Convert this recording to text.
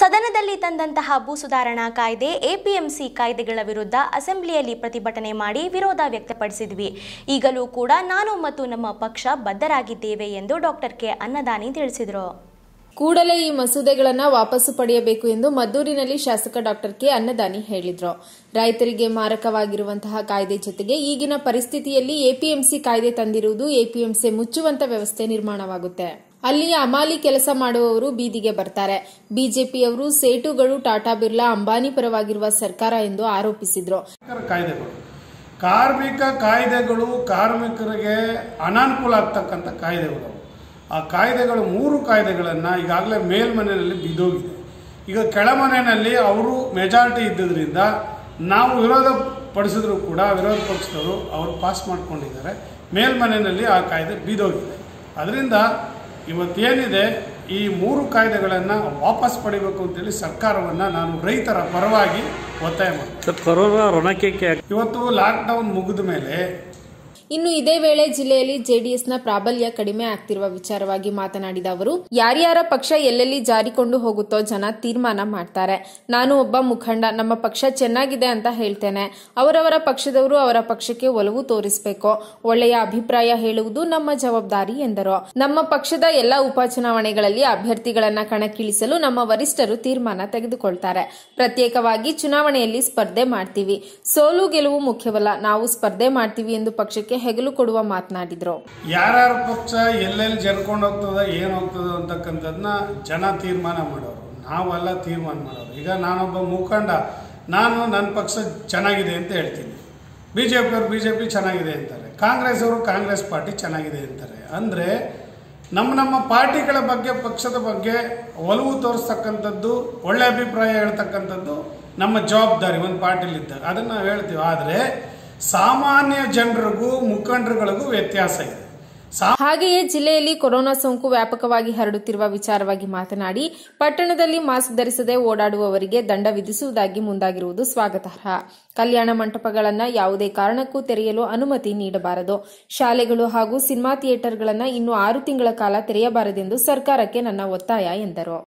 ಸದನದಲ್ಲಿ ತಂದಂತಹ ಭೂ ಸುಧಾರಣಾ ಕಾಯ್ದೆ ಎಪಿಎಂಸಿ ಕಾಯ್ದೆಗಳ ವಿರುದ್ಧ ಅಸೆಂಬ್ಲಿಯಲ್ಲಿ ಪ್ರತಿಭಟನೆ ಮಾಡಿ ವಿರೋಧ ವ್ಯಕ್ತಪಡಿಸಿದ್ವಿ ಈಗಲೂ ಕೂಡ ನಾನು ಮತ್ತು ನಮ್ಮ ಪಕ್ಷ ಬದ್ಧರಾಗಿದ್ದೇವೆ ಎಂದು ಡಾಕ್ಟರ್ ಕೆ ಅನ್ನದಾನಿ ತಿಳಿಸಿದರು ಕೂಡಲೇ ಈ ಮಸೂದೆಗಳನ್ನ ವಾಪಸ್ಸು ಪಡೆಯಬೇಕು ಎಂದು ಮದ್ದೂರಿನಲ್ಲಿ ಶಾಸಕ ಡಾಕ್ಟರ್ ಕೆ ಅನ್ನದಾನಿ ಹೇಳಿದ್ರು ರೈತರಿಗೆ ಮಾರಕವಾಗಿರುವಂತಹ ಕಾಯ್ದೆ ಜೊತೆಗೆ ಈಗಿನ ಪರಿಸ್ಥಿತಿಯಲ್ಲಿ ಎಪಿಎಂಸಿ ಕಾಯ್ದೆ ತಂದಿರುವುದು ಎಪಿಎಂಸಿ ಮುಚ್ಚುವಂತ ವ್ಯವಸ್ಥೆ ನಿರ್ಮಾಣವಾಗುತ್ತೆ ಅಲ್ಲಿ ಅಮಾಲಿ ಕೆಲಸ ಮಾಡುವವರು ಬೀದಿಗೆ ಬರ್ತಾರೆ ಬಿಜೆಪಿಯವರು ಸೇಟುಗಳು ಟಾಟಾ ಬಿರ್ಲಾ ಅಂಬಾನಿ ಪರವಾಗಿರುವ ಸರ್ಕಾರ ಎಂದು ಆರೋಪಿಸಿದ್ರು ಕಾರ್ಮಿಕರ ಕಾಯ್ದೆಗಳು ಕಾರ್ಮಿಕ ಕಾಯ್ದೆಗಳು ಕಾರ್ಮಿಕರಿಗೆ ಅನಾನುಕೂಲ ಆಗ್ತಕ್ಕಂಥ ಕಾಯ್ದೆಗಳು ಆ ಕಾಯ್ದೆಗಳು ಮೂರು ಕಾಯ್ದೆಗಳನ್ನು ಈಗಾಗಲೇ ಮೇಲ್ಮನೆಯಲ್ಲಿ ಬಿದ್ದೋಗಿದೆ ಈಗ ಕೆಳಮನೆಯಲ್ಲಿ ಅವರು ಮೆಜಾರಿಟಿ ಇದ್ದಿದ್ದರಿಂದ ನಾವು ವಿರೋಧ ಪಡಿಸಿದ್ರು ಕೂಡ ವಿರೋಧ ಪಕ್ಷದವರು ಅವರು ಪಾಸ್ ಮಾಡ್ಕೊಂಡಿದ್ದಾರೆ ಮೇಲ್ಮನೆಯಲ್ಲಿ ಆ ಕಾಯ್ದೆ ಬಿದ್ದೋಗಿದೆ ಅದರಿಂದ ಇವತ್ತೇನಿದೆ ಈ ಮೂರು ಕಾಯ್ದೆಗಳನ್ನು ವಾಪಸ್ ಪಡಿಬೇಕು ಅಂತೇಳಿ ಸರ್ಕಾರವನ್ನು ನಾನು ರೈತರ ಪರವಾಗಿ ಒತ್ತಾಯ ಮಾಡ್ತೀನಿ ಸರ್ ಕೊರೋನಾ ಋಣಕ್ಕೆ ಇವತ್ತು ಲಾಕ್ಡೌನ್ ಮುಗಿದ ಮೇಲೆ ಇನ್ನು ಇದೇ ವೇಳೆ ಜಿಲ್ಲೆಯಲ್ಲಿ ಜೆಡಿಎಸ್ನ ಪ್ರಾಬಲ್ಯ ಕಡಿಮೆ ಆಗ್ತಿರುವ ವಿಚಾರವಾಗಿ ಮಾತನಾಡಿದ ಅವರು ಯಾರ್ಯಾರ ಪಕ್ಷ ಎಲ್ಲೆಲ್ಲಿ ಜಾರಿಕೊಂಡು ಹೋಗುತ್ತೋ ಜನ ತೀರ್ಮಾನ ಮಾಡ್ತಾರೆ ನಾನು ಒಬ್ಬ ಮುಖಂಡ ನಮ್ಮ ಪಕ್ಷ ಚೆನ್ನಾಗಿದೆ ಅಂತ ಹೇಳ್ತೇನೆ ಅವರವರ ಪಕ್ಷದವರು ಅವರ ಪಕ್ಷಕ್ಕೆ ಒಲವು ತೋರಿಸಬೇಕು ಒಳ್ಳೆಯ ಅಭಿಪ್ರಾಯ ಹೇಳುವುದು ನಮ್ಮ ಜವಾಬ್ದಾರಿ ಎಂದರು ನಮ್ಮ ಪಕ್ಷದ ಎಲ್ಲಾ ಉಪಚುನಾವಣೆಗಳಲ್ಲಿ ಅಭ್ಯರ್ಥಿಗಳನ್ನ ಕಣಕ್ಕಿಳಿಸಲು ನಮ್ಮ ವರಿಷ್ಠರು ತೀರ್ಮಾನ ತೆಗೆದುಕೊಳ್ತಾರೆ ಪ್ರತ್ಯೇಕವಾಗಿ ಚುನಾವಣೆಯಲ್ಲಿ ಸ್ಪರ್ಧೆ ಮಾಡ್ತೀವಿ ಸೋಲು ಗೆಲುವು ಮುಖ್ಯವಲ್ಲ ನಾವು ಸ್ಪರ್ಧೆ ಮಾಡ್ತೀವಿ ಎಂದು ಪಕ್ಷಕ್ಕೆ ಹೆಗಲು ಕೊಡುವ ಮಾತನಾಡಿದ್ರು ಯಾರ್ಯಾರ ಪಕ್ಷ ಎಲ್ಲೆಲ್ಲಿ ಜರ್ಕೊಂಡು ಹೋಗ್ತದ ಏನು ಹೋಗ್ತದ ಅಂತಕ್ಕಂಥದ್ದನ್ನ ಜನ ತೀರ್ಮಾನ ಮಾಡೋರು ನಾವೆಲ್ಲ ತೀರ್ಮಾನ ಮಾಡೋರು ಈಗ ನಾನೊಬ್ಬ ಮುಖಂಡ ನಾನು ನನ್ನ ಪಕ್ಷ ಚೆನ್ನಾಗಿದೆ ಅಂತ ಹೇಳ್ತೀನಿ ಬಿ ಜೆ ಪಿಯವರು ಬಿ ಜೆ ಪಿ ಚೆನ್ನಾಗಿದೆ ಅಂತಾರೆ ಕಾಂಗ್ರೆಸ್ ಅವರು ಕಾಂಗ್ರೆಸ್ ಪಾರ್ಟಿ ಚೆನ್ನಾಗಿದೆ ಅಂತಾರೆ ಅಂದರೆ ನಮ್ಮ ನಮ್ಮ ಪಾರ್ಟಿಗಳ ಬಗ್ಗೆ ಪಕ್ಷದ ಬಗ್ಗೆ ಒಲವು ತೋರಿಸ್ತಕ್ಕಂಥದ್ದು ಒಳ್ಳೆ ಅಭಿಪ್ರಾಯ ಹೇಳ್ತಕ್ಕಂಥದ್ದು ನಮ್ಮ ಜವಾಬ್ದಾರಿ ಒಂದು ಪಾರ್ಟಿಲಿದ್ದಾಗ ಅದನ್ನು ನಾವು ಹೇಳ್ತೀವಿ ಆದರೆ ಸಾಮಾನ್ಯ ಜನರಿಗೂ ಮುಖಂಡರುಗಳಿಗೂ ವ್ಯತ್ಯಾಸ ಇದೆ ಸಾ ಹಾಗೆಯೇ ಜಿಲ್ಲೆಯಲ್ಲಿ ಕೊರೋನಾ ಸೋಂಕು ವ್ಯಾಪಕವಾಗಿ ಹರಡುತ್ತಿರುವ ವಿಚಾರವಾಗಿ ಮಾತನಾಡಿ ಪಟ್ಟಣದಲ್ಲಿ ಮಾಸ್ಕ್ ಧರಿಸದೆ ಓಡಾಡುವವರಿಗೆ ದಂಡ ವಿಧಿಸುವುದಾಗಿ ಮುಂದಾಗಿರುವುದು ಸ್ವಾಗತಾರ್ಹ ಕಲ್ಯಾಣ ಮಂಟಪಗಳನ್ನು ಯಾವುದೇ ಕಾರಣಕ್ಕೂ ತೆರೆಯಲು ಅನುಮತಿ ನೀಡಬಾರದು ಶಾಲೆಗಳು ಹಾಗೂ ಸಿನಿಮಾ ಥಿಯೇಟರ್ಗಳನ್ನು ಇನ್ನು ಆರು ತಿಂಗಳ ಕಾಲ ತೆರೆಯಬಾರದೆಂದು ಸರ್ಕಾರಕ್ಕೆ ನನ್ನ ಒತ್ತಾಯ ಎಂದರು